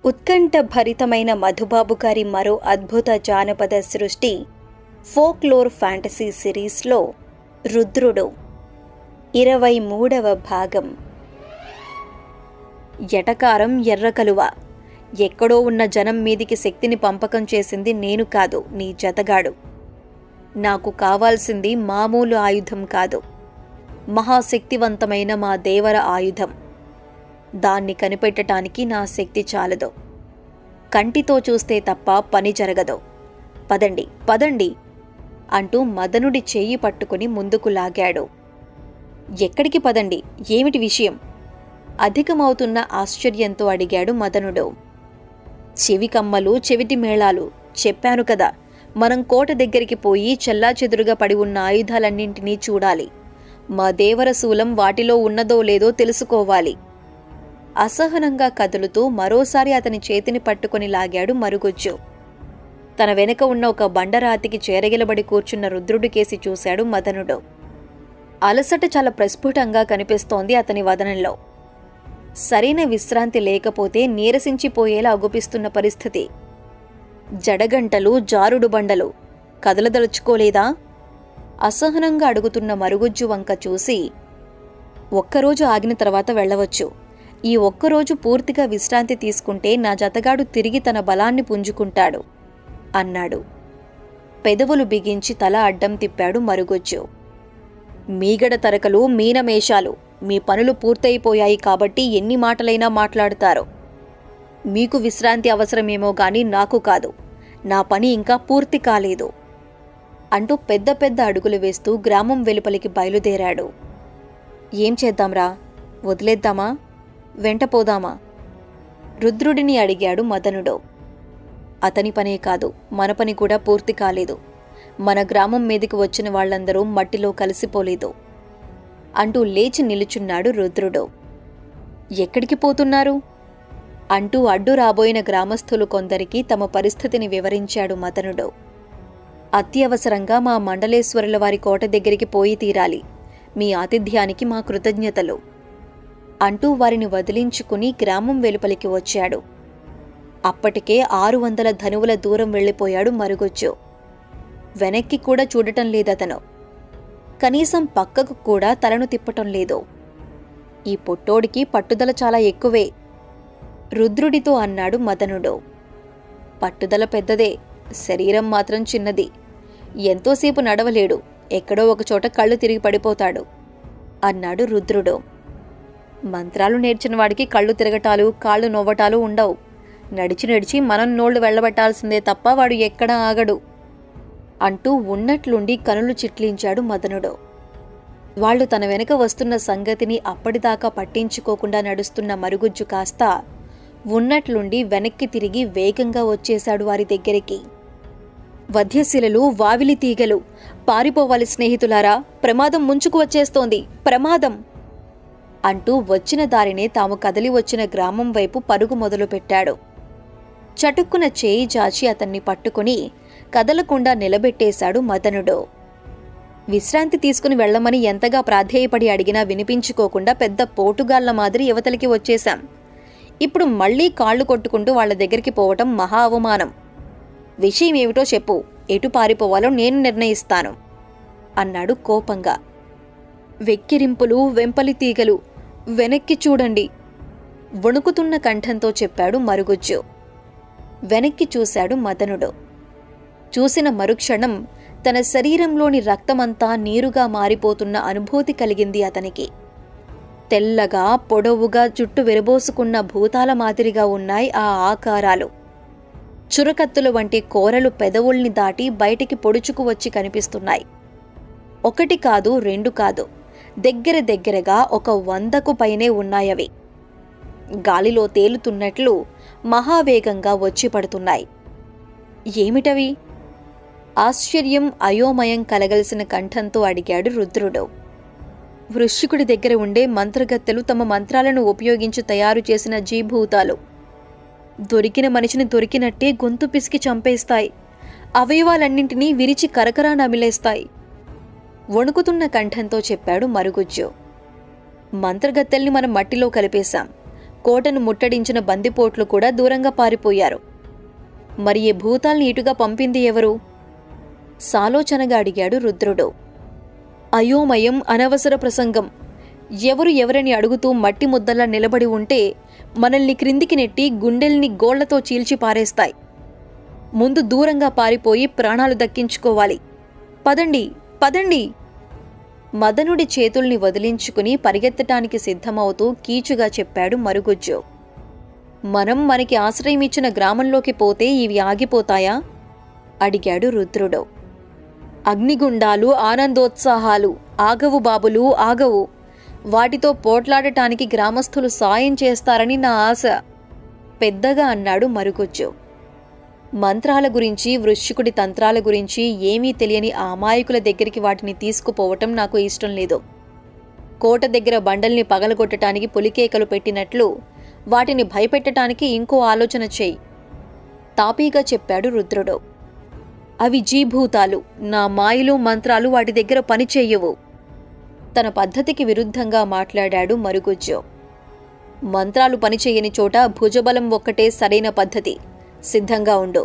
ఉత్కంఠ భరితమైన మధుబాబు గారి మరో అద్భుత జానపద సృష్టి ఫోక్లోర్ ఫ్యాంటసీ సిరీస్లో రుద్రుడు ఇరవై మూడవ భాగం ఎటకారం ఎర్రకలువ ఎక్కడో ఉన్న జనం మీదికి శక్తిని పంపకం చేసింది నేను కాదు నీ జతగాడు నాకు కావాల్సింది మామూలు ఆయుధం కాదు మహాశక్తివంతమైన మా దేవర ఆయుధం దాన్ని కనిపెట్టటానికి నా శక్తి చాలదు కంటితో చూస్తే తప్ప పని జరగదు పదండి పదండి అంటూ మదనుడి చెయ్యి పట్టుకుని ముందుకు లాగాడు ఎక్కడికి పదండి ఏమిటి విషయం అధికమవుతున్న ఆశ్చర్యంతో అడిగాడు మదనుడు చెవి కమ్మలు చెవిటి మేళాలు చెప్పాను కదా మనం కోట దగ్గరికి పోయి చెల్లాచెదురుగా పడి ఉన్న ఆయుధాలన్నింటినీ చూడాలి మా దేవర శూలం వాటిలో ఉన్నదో లేదో తెలుసుకోవాలి అసహనంగా కదులుతూ మరోసారి అతని చేతిని పట్టుకొని లాగాడు మరుగుజ్జు తన వెనుక ఉన్న ఒక బండరాతికి చేరగిలబడి కూర్చున్న రుద్రుడి కేసి చూశాడు మదనుడు అలసట చాలా ప్రస్ఫుటంగా కనిపిస్తోంది అతని వదనంలో సరైన విశ్రాంతి లేకపోతే నీరసించిపోయేలా అగుపిస్తున్న పరిస్థితి జడగంటలు జారుడు బండలు కదలదలుచుకోలేదా అసహనంగా అడుగుతున్న మరుగుజ్జు వంక చూసి ఒక్కరోజు ఆగిన తర్వాత వెళ్ళవచ్చు ఈ ఒక్కరోజు పూర్తిగా విశ్రాంతి తీసుకుంటే నా జతగాడు తిరిగి తన బలాన్ని పుంజుకుంటాడు అన్నాడు పెదవులు బిగించి తల అడ్డం తిప్పాడు మరుగుజ్జు మీగడ తరకలు మీనమేషాలు మీ పనులు పూర్తయిపోయాయి కాబట్టి ఎన్ని మాటలైనా మాట్లాడతారు మీకు విశ్రాంతి అవసరమేమో గాని నాకు కాదు నా పని ఇంకా పూర్తి కాలేదు అంటూ పెద్ద పెద్ద అడుగులు వేస్తూ గ్రామం వెలుపలికి బయలుదేరాడు ఏం చేద్దాంరా వదిలేద్దామా వెంట పోదామా రుద్రుడిని అడిగాడు మదనుడు అతని పనే కాదు మన పని కూడా పూర్తి కాలేదు మన గ్రామం మీదకి వచ్చిన వాళ్ళందరూ మట్టిలో కలిసిపోలేదు అంటూ లేచి నిలుచున్నాడు రుద్రుడు ఎక్కడికి పోతున్నారు అంటూ అడ్డు రాబోయిన గ్రామస్థులు కొందరికి తమ పరిస్థితిని వివరించాడు మదనుడు అత్యవసరంగా మా మండలేశ్వరుల వారి కోట దగ్గరికి పోయి తీరాలి మీ ఆతిథ్యానికి మా కృతజ్ఞతలు అంటూ వారిని వదిలించుకుని గ్రామం వెలుపలికి వచ్చాడు అప్పటికే ఆరు వందల ధనువుల దూరం వెళ్ళిపోయాడు మరుగొచ్చు వెనక్కి కూడా చూడటం లేదతను కనీసం పక్కకు కూడా తలను తిప్పటం లేదు ఈ పొట్టోడికి పట్టుదల చాలా ఎక్కువే రుద్రుడితో అన్నాడు మదనుడు పట్టుదల పెద్దదే శరీరం మాత్రం చిన్నది ఎంతోసేపు నడవలేడు ఎక్కడో ఒకచోట కళ్ళు తిరిగి పడిపోతాడు అన్నాడు రుద్రుడు మంత్రాలు నేర్చిన వాడికి కళ్ళు తిరగటాలు కాళ్ళు నొవ్వటాలు ఉండవు నడిచి నడిచి మనం నోళ్లు వెళ్ళబట్టాల్సిందే తప్ప వాడు ఎక్కడా ఆగడు అంటూ ఉన్నట్లుండి కనులు చిట్లించాడు మదనుడు వాళ్ళు తన వెనుక వస్తున్న సంగతిని అప్పటిదాకా పట్టించుకోకుండా నడుస్తున్న మరుగుజ్జు కాస్త ఉన్నట్లుండి వెనక్కి తిరిగి వేగంగా వచ్చేశాడు వారి దగ్గరికి వధ్యశిలలు వావిలి తీగలు పారిపోవాలి స్నేహితులారా ప్రమాదం ముంచుకు వచ్చేస్తోంది ప్రమాదం అంటూ వచ్చిన దారినే తాము కదలి వచ్చిన గ్రామం వైపు పరుగు మొదలుపెట్టాడు చటుక్కున చేయి చాచి అతన్ని పట్టుకుని కదలకుండా నిలబెట్టేశాడు మదనుడు విశ్రాంతి తీసుకుని వెళ్లమని ఎంతగా ప్రాధేయపడి అడిగినా వినిపించుకోకుండా పెద్ద పోటుగాళ్ల మాదిరి యువతలకి వచ్చేశాం ఇప్పుడు మళ్లీ కాళ్లు కొట్టుకుంటూ వాళ్ళ దగ్గరికి పోవటం మహా అవమానం విషయం ఏమిటో చెప్పు ఎటు పారిపోవాలో నేను నిర్ణయిస్తాను అన్నాడు కోపంగా వెక్కిరింపులు వెంపలి తీగలు వెనక్కి చూడండి వణుకుతున్న కంఠంతో చెప్పాడు మరుగుజ్జు వెనక్కి చూశాడు మదనుడు చూసిన మరుక్షణం తన శరీరంలోని రక్తమంతా నీరుగా మారిపోతున్న అనుభూతి కలిగింది అతనికి తెల్లగా పొడవుగా జుట్టు విరబోసుకున్న భూతాల మాదిరిగా ఉన్నాయి ఆ ఆకారాలు చురకత్తుల వంటి కోరలు పెదవుల్ని దాటి బయటికి పొడుచుకు వచ్చి కనిపిస్తున్నాయి ఒకటి కాదు రెండు కాదు దగ్గర దగ్గరగా ఒక వందకు పైనే ఉన్నాయవి గాలిలో తేలుతున్నట్లు మహావేగంగా వచ్చి పడుతున్నాయి ఏమిటవి ఆశ్చర్యం అయోమయం కలగలిసిన కంఠంతో అడిగాడు రుద్రుడు వృశ్చికుడి దగ్గర ఉండే మంత్రగత్తెలు తమ మంత్రాలను ఉపయోగించి తయారు చేసిన జీభూతాలు దొరికిన మనిషిని దొరికినట్టే గొంతు పిసికి చంపేస్తాయి అవయవాలన్నింటినీ విరిచి కరకరా నమిలేస్తాయి వణుకుతున్న కంఠంతో చెప్పాడు మరుగుజ్జు మంత్రగత్తెల్ని మనం మట్టిలో కలిపేశాం కోటను ముట్టడించిన బందిపోట్లు కూడా దూరంగా పారిపోయారు మరి ఈ భూతాల్ని ఇటుగా పంపింది ఎవరు సాలోచనగా అడిగాడు రుద్రుడు అయోమయం అనవసర ప్రసంగం ఎవరు ఎవరని అడుగుతూ మట్టి ముద్దలా నిలబడి ఉంటే మనల్ని క్రిందికి నెట్టి గుండెల్ని గోళ్లతో చీల్చి పారేస్తాయి ముందు దూరంగా పారిపోయి ప్రాణాలు దక్కించుకోవాలి పదండి పదండి మదనుడి చేతుల్ని వదిలించుకుని పరిగెత్తటానికి సిద్ధమవుతూ కీచుగా చెప్పాడు మరుగుజ్జు మనం మనకి ఆశ్రయమిచ్చిన గ్రామంలోకి పోతే ఇవి ఆగిపోతాయా అడిగాడు రుద్రుడు అగ్నిగుండాలు ఆనందోత్సాహాలు ఆగవు బాబులు ఆగవు వాటితో పోట్లాడటానికి గ్రామస్తులు సాయం చేస్తారని నా ఆశ పెద్దగా అన్నాడు మరుగుజ్జు మంత్రాల గురించి వృశ్చికుడి తంత్రాల గురించి ఏమీ తెలియని ఆ అమాయకుల దగ్గరికి వాటిని తీసుకుపోవటం నాకు ఇష్టం లేదు కోట దగ్గర బండల్ని పగలగొట్టడానికి పులికేకలు పెట్టినట్లు వాటిని భయపెట్టడానికి ఇంకో ఆలోచన చేయి తాపీగా చెప్పాడు రుద్రుడు అవి జీభూతాలు నా మాయలు మంత్రాలు వాటి దగ్గర పనిచేయవు తన పద్ధతికి విరుద్ధంగా మాట్లాడాడు మరుగుజ్జు మంత్రాలు పనిచేయని చోట భుజబలం ఒక్కటే సరైన పద్ధతి సిద్ధంగా ఉండు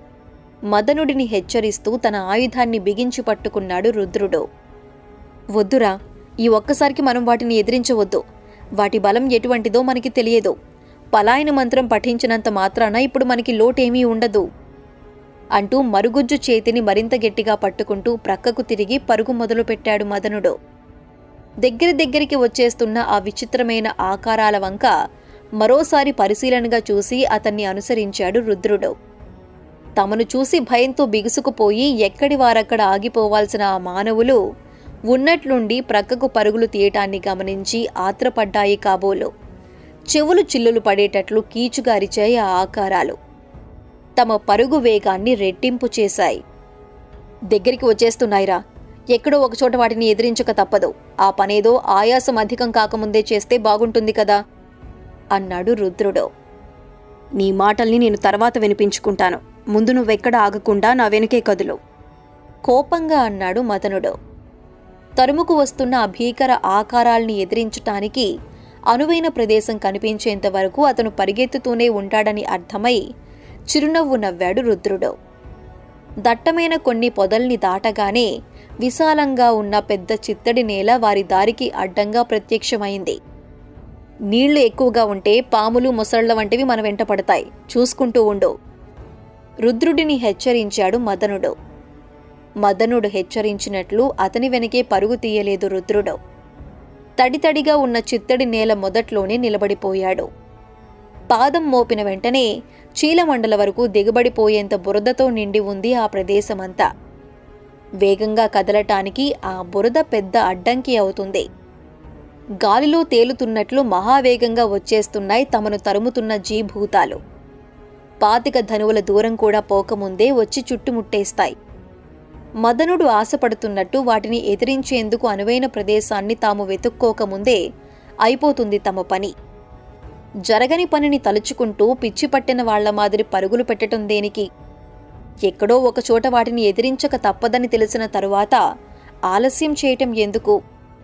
మదనుడిని హెచ్చరిస్తూ తన ఆయుధాన్ని బిగించి పట్టుకున్నాడు రుద్రుడు వద్దురా ఈ ఒక్కసారికి మనం వాటిని ఎదిరించవద్దు వాటి బలం ఎటువంటిదో మనకి తెలియదు పలాయన మంత్రం పఠించినంత మాత్రాన ఇప్పుడు మనకి లోటేమీ ఉండదు అంటూ మరుగుజ్జు చేతిని మరింత గట్టిగా పట్టుకుంటూ ప్రక్కకు తిరిగి పరుగు మొదలుపెట్టాడు మదనుడు దగ్గర దగ్గరికి వచ్చేస్తున్న ఆ విచిత్రమైన ఆకారాల వంక మరోసారి పరిశీలనగా చూసి అతన్ని అనుసరించాడు రుద్రుడు తమను చూసి భయంతో బిగుసుకుపోయి ఎక్కడి వారక్కడ ఆగిపోవాల్సిన ఆ మానవులు ఉన్నట్లుండి ప్రక్కకు పరుగులు తీయటాన్ని గమనించి ఆత్రపడ్డాయి కాబోలు చెవులు చిల్లులు పడేటట్లు కీచుగా అరిచాయి ఆ ఆకారాలు తమ పరుగు వేగాన్ని రెట్టింపు చేశాయి దగ్గరికి వచ్చేస్తున్నాయిరా ఎక్కడో ఒకచోట వాటిని ఎదిరించక తప్పదు ఆ పనేదో ఆయాసం అధికం కాకముందే చేస్తే బాగుంటుంది కదా అన్నాడు రుద్రుడు నీ మాటల్ని నేను తర్వాత వినిపించుకుంటాను ముందు నువ్వెక్కడ ఆగకుండా నా వెనుకే కదులు కోపంగా అన్నాడు మదనుడు తరుముకు వస్తున్న ఆ భీకర ఆకారాల్ని ఎదిరించటానికి అనువైన ప్రదేశం కనిపించేంత వరకు అతను పరిగెత్తుతూనే ఉంటాడని అర్థమై చిరునవ్వు నవ్వాడు రుద్రుడు దట్టమైన కొన్ని పొదల్ని దాటగానే విశాలంగా ఉన్న పెద్ద చిత్తడి నేల వారి దారికి అడ్డంగా ప్రత్యక్షమైంది నీళ్లు ఎక్కువగా ఉంటే పాములు మొసళ్ల వంటివి మన వెంట పడతాయి చూసుకుంటూ ఉండు రుద్రుడిని హెచ్చరించాడు మదనుడు మదనుడు హెచ్చరించినట్లు అతని వెనకే పరుగు తీయలేదు రుద్రుడు తడితడిగా ఉన్న చిత్తడి నేల మొదట్లోనే నిలబడిపోయాడు పాదం మోపిన వెంటనే చీలమండల వరకు దిగబడిపోయేంత బురదతో నిండి ఉంది ఆ ప్రదేశమంతా వేగంగా కదలటానికి ఆ బురద పెద్ద అడ్డంకి అవుతుంది గాలిలో తేలుతున్నట్లు మహావేగంగా వచ్చేస్తున్నాయి తమను తరుముతున్న జీభూతాలు పాతిక ధనువుల దూరం కూడా పోకముందే వచ్చి చుట్టుముట్టేస్తాయి మదనుడు ఆశపడుతున్నట్టు వాటిని ఎదిరించేందుకు అనువైన ప్రదేశాన్ని తాము వెతుక్కోకముందే అయిపోతుంది తమ పని జరగని పనిని తలుచుకుంటూ పిచ్చి పట్టిన వాళ్ల మాదిరి పరుగులు పెట్టడం దేనికి ఎక్కడో ఒకచోట వాటిని ఎదిరించక తప్పదని తెలిసిన తరువాత ఆలస్యం చేయటం ఎందుకు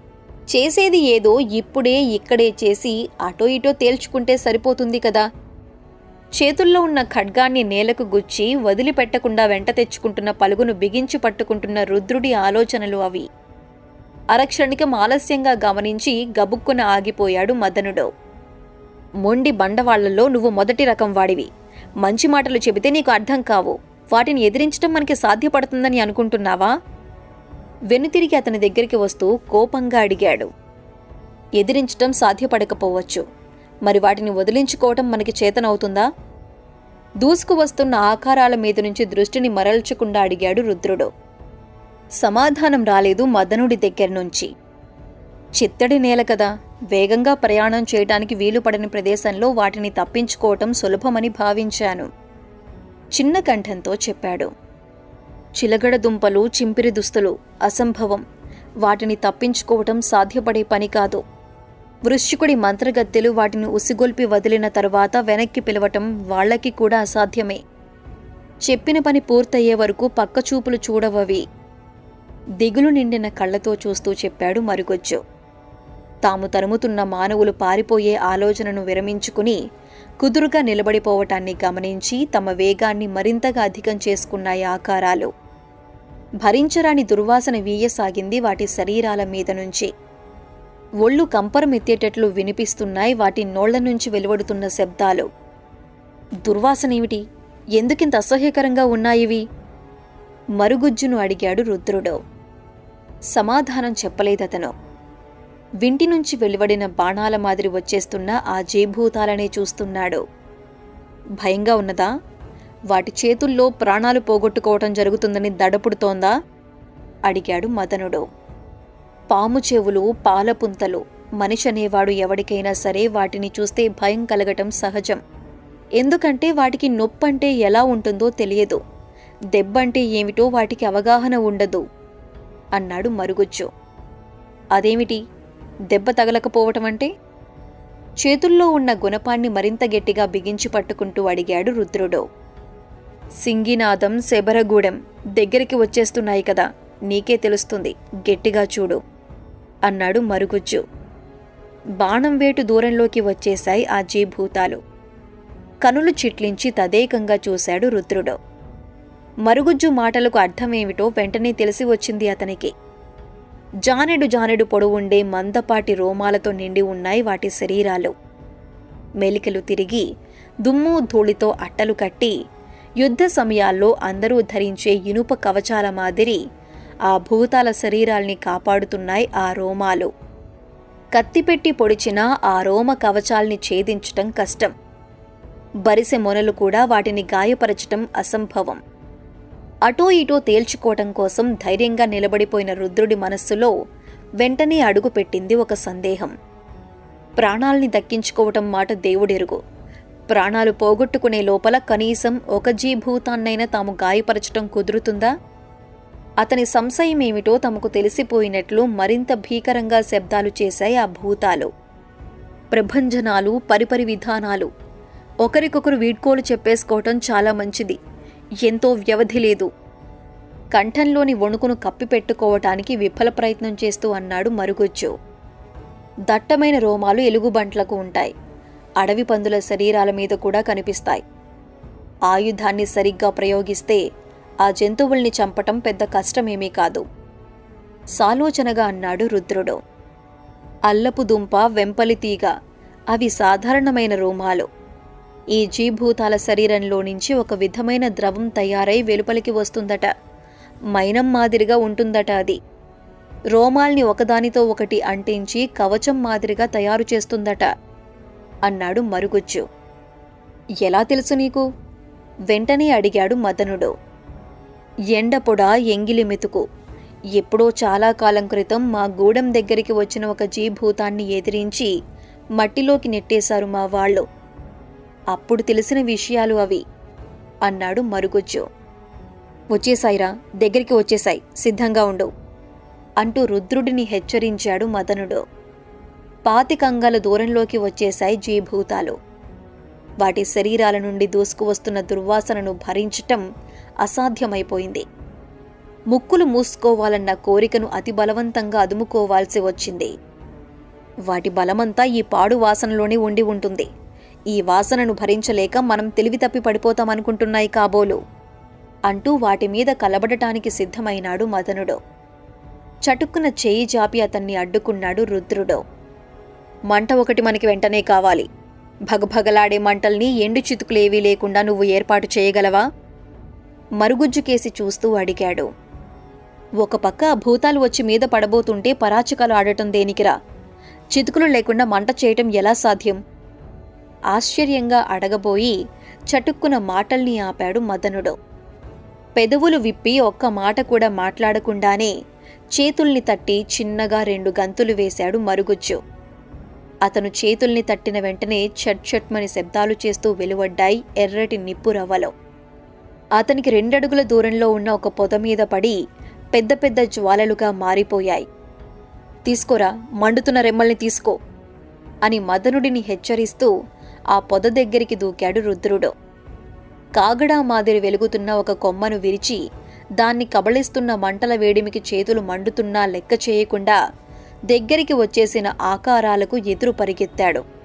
చేసేది ఏదో ఇప్పుడే ఇక్కడే చేసి అటో ఇటో తేల్చుకుంటే సరిపోతుంది కదా చేతుల్లో ఉన్న ఖడ్గాన్ని నేలకు గుచ్చి వదిలిపెట్టకుండా వెంట తెచ్చుకుంటున్న పలుగును బిగించి పట్టుకుంటున్న రుద్రుడి ఆలోచనలు అవి అరక్షణికం ఆలస్యంగా గమనించి గబుక్కున ఆగిపోయాడు మదనుడు మొండి బండవాళ్లలో నువ్వు మొదటి రకం వాడివి మంచి మాటలు చెబితే నీకు అర్థం కావు వాటిని ఎదిరించడం మనకి సాధ్యపడుతుందని అనుకుంటున్నావా వెనుతిరిగి అతని దగ్గరికి వస్తూ కోపంగా అడిగాడు ఎదిరించటం సాధ్యపడకపోవచ్చు మరి వాటిని వదిలించుకోవటం మనకి చేతనవుతుందా దూసుకు వస్తున్న ఆకారాల మీద నుంచి దృష్టిని మరల్చకుండా అడిగాడు రుద్రుడు సమాధానం రాలేదు మదనుడి దగ్గర నుంచి చిత్తడి నేల కదా వేగంగా ప్రయాణం చేయటానికి వీలు పడని ప్రదేశంలో వాటిని తప్పించుకోవటం సులభమని భావించాను చిన్న కంఠంతో చెప్పాడు చిలగడ దుంపలు చింపిరి దుస్తులు అసంభవం వాటిని తప్పించుకోవటం సాధ్యపడే పని కాదు వృశ్చికుడి మంత్రగత్తెలు వాటిని ఉసిగొల్పి వదిలిన తరువాత వెనక్కి పిలవటం వాళ్లకి కూడా అసాధ్యమే చెప్పిన పని పూర్తయ్యే వరకు పక్కచూపులు చూడవవి దిగులు నిండిన కళ్ళతో చూస్తూ చెప్పాడు మరుగొచ్చు తాము తరుముతున్న మానవులు పారిపోయే ఆలోచనను విరమించుకుని కుదురుగా నిలబడిపోవటాన్ని గమనించి తమ వేగాన్ని మరింతగా అధికం చేసుకున్నాయి ఆకారాలు భరించరాని దుర్వాసన వీయసాగింది వాటి శరీరాల మీద నుంచి ఒళ్ళు కంపరమెత్తేటట్లు వినిపిస్తున్నాయి వాటి నోళ్ల నుంచి వెలువడుతున్న శబ్దాలు దుర్వాసనేమిటి ఎందుకింత అసహ్యకరంగా ఉన్నాయివి మరుగుజ్జును అడిగాడు రుద్రుడు సమాధానం చెప్పలేదతను వింటి నుంచి వెలువడిన బాణాల మాదిరి వచ్చేస్తున్న ఆ జీభూతాలనే చూస్తున్నాడు భయంగా ఉన్నదా వాటి చేతుల్లో ప్రాణాలు పోగొట్టుకోవటం జరుగుతుందని దడపుడుతోందా అడిగాడు మదనుడు పాము చెవులు పాలపుంతలు మనిషి అనేవాడు ఎవడికైనా సరే వాటిని చూస్తే భయం కలగటం సహజం ఎందుకంటే వాటికి నొప్పంటే ఎలా ఉంటుందో తెలియదు దెబ్బంటే ఏమిటో వాటికి అవగాహన ఉండదు అన్నాడు మరుగుజ్జు అదేమిటి దెబ్బ తగలకపోవటం అంటే చేతుల్లో ఉన్న గుణపాన్ని మరింత గట్టిగా బిగించి పట్టుకుంటూ అడిగాడు రుద్రుడు సింగినాదం శబరగూడెం దగ్గరికి వచ్చేస్తున్నాయి కదా నీకే తెలుస్తుంది గట్టిగా చూడు అన్నాడు మరుగుజ్జు బాణం వేటు దూరంలోకి వచ్చేశాయి ఆ జీభూతాలు కనులు చిట్లించి తదేకంగా చూశాడు రుద్రుడు మరుగుజ్జు మాటలకు అర్థమేమిటో వెంటనే తెలిసి వచ్చింది అతనికి జానెడు జానెడు పొడవుండే మందపాటి రోమాలతో నిండి ఉన్నాయి వాటి శరీరాలు మెలికలు తిరిగి దుమ్ము ధూళితో అట్టలు కట్టి యుద్ధ సమయాల్లో అందరూ ధరించే ఇనుప కవచాల మాదిరి ఆ భూతాల శరీరాల్ని కాపాడుతున్నాయి ఆ రోమాలు కత్తిపెట్టి పొడిచిన ఆ రోమ కవచాల్ని ఛేదించటం కష్టం బరిసె మొనలు కూడా వాటిని గాయపరచటం అసంభవం అటో ఇటో తేల్చుకోవటం కోసం ధైర్యంగా నిలబడిపోయిన రుద్రుడి మనస్సులో వెంటనే అడుగుపెట్టింది ఒక సందేహం ప్రాణాల్ని దక్కించుకోవటం మాట దేవుడెరుగు ప్రాణాలు పోగొట్టుకునే లోపల కనీసం ఒక జీభూతాన్నైనా తాము గాయపరచటం కుదురుతుందా అతని సంశయమేమిటో తమకు తెలిసిపోయినట్లు మరింత భీకరంగా శబ్దాలు చేశాయి ఆ భూతాలు ప్రభంజనాలు పరిపరి విధానాలు ఒకరికొకరు వీడ్కోలు చెప్పేసుకోవటం చాలా మంచిది ఎంతో వ్యవధి లేదు కంఠంలోని వణుకును కప్పిపెట్టుకోవటానికి విఫల ప్రయత్నం చేస్తూ అన్నాడు మరుగుజ్జు దట్టమైన రోమాలు ఎలుగుబంట్లకు ఉంటాయి అడవి పందుల శరీరాల మీద కూడా కనిపిస్తాయి ఆయుధాన్ని సరిగ్గా ప్రయోగిస్తే ఆ జంతువుల్ని చంపటం పెద్ద కష్టమేమీ కాదు సాలోచనగా అన్నాడు రుద్రుడు అల్లపు దుంప వెంపలి తీగ అవి సాధారణమైన రోమాలు ఈ జీభూతాల శరీరంలో నుంచి ఒక విధమైన ద్రవం తయారై వెలుపలికి వస్తుందట మైనం మాదిరిగా ఉంటుందట అది రోమాల్ని ఒకదానితో ఒకటి అంటించి కవచం మాదిరిగా తయారు చేస్తుందట అన్నాడు మరుగుజ్జు ఎలా తెలుసు నీకు వెంటనే అడిగాడు మదనుడు ఎండపొడ ఎంగిలి మెతుకు ఎప్పుడో చాలా కాలం క్రితం మా గూడెం దగ్గరికి వచ్చిన ఒక జీభూతాన్ని ఎదిరించి మట్టిలోకి నెట్టేశారు మా వాళ్ళు అప్పుడు తెలిసిన విషయాలు అవి అన్నాడు మరుగుజ్జు వచ్చేసాయిరా దగ్గరికి వచ్చేసాయి సిద్ధంగా ఉండు అంటూ రుద్రుడిని హెచ్చరించాడు మదనుడు పాతికంగాల దూరంలోకి వచ్చేశాయి జీభూతాలు వాటి శరీరాల నుండి దూసుకువస్తున్న దుర్వాసనను భరించటం అసాధ్యమైపోయింది ముక్కులు మూసుకోవాలన్న కోరికను అతి బలవంతంగా అదుముకోవాల్సి వచ్చింది వాటి బలమంతా ఈ పాడు వాసనలోనే ఉండి ఉంటుంది ఈ వాసనను భరించలేక మనం తెలివి తప్పి పడిపోతామనుకుంటున్నాయి కాబోలు అంటూ వాటి మీద కలబడటానికి సిద్ధమైనాడు మదనుడు చటుక్కున చేయి జాపి అతన్ని అడ్డుకున్నాడు రుద్రుడు మంట ఒకటి మనకి వెంటనే కావాలి భగభగలాడే మంటల్ని ఎండు చితుకులేవీ లేకుండా నువ్వు ఏర్పాటు చేయగలవా మరుగుజ్జు కేసి చూస్తూ అడిగాడు ఒక పక్క ఆ భూతాలు వచ్చి మీద పడబోతుంటే పరాచికలు ఆడటం దేనికిరా చితుకులు లేకుండా మంట చేయటం ఎలా సాధ్యం ఆశ్చర్యంగా అడగబోయి చటుక్కున మాటల్ని ఆపాడు మదనుడు పెదవులు విప్పి ఒక్క మాట కూడా మాట్లాడకుండానే చేతుల్ని తట్టి చిన్నగా రెండు గంతులు వేశాడు మరుగుజ్జు అతను చేతుల్ని తట్టిన వెంటనే చట్ చట్మని శబ్దాలు చేస్తూ వెలువడ్డాయి ఎర్రటి నిప్పు రవ్వలో అతనికి రెండడుగుల దూరంలో ఉన్న ఒక పొద మీద పడి పెద్ద పెద్ద జ్వాలలుగా మారిపోయాయి తీసుకోరా మండుతున్న రెమ్మల్ని తీసుకో అని మదనుడిని హెచ్చరిస్తూ ఆ పొద దగ్గరికి దూకాడు రుద్రుడు కాగడా మాదిరి వెలుగుతున్న ఒక కొమ్మను విరిచి దాన్ని కబళిస్తున్న మంటల వేడిమికి చేతులు మండుతున్నా లెక్క చేయకుండా దగ్గరికి వచ్చేసిన ఆకారాలకు ఎదురు పరిగెత్తాడు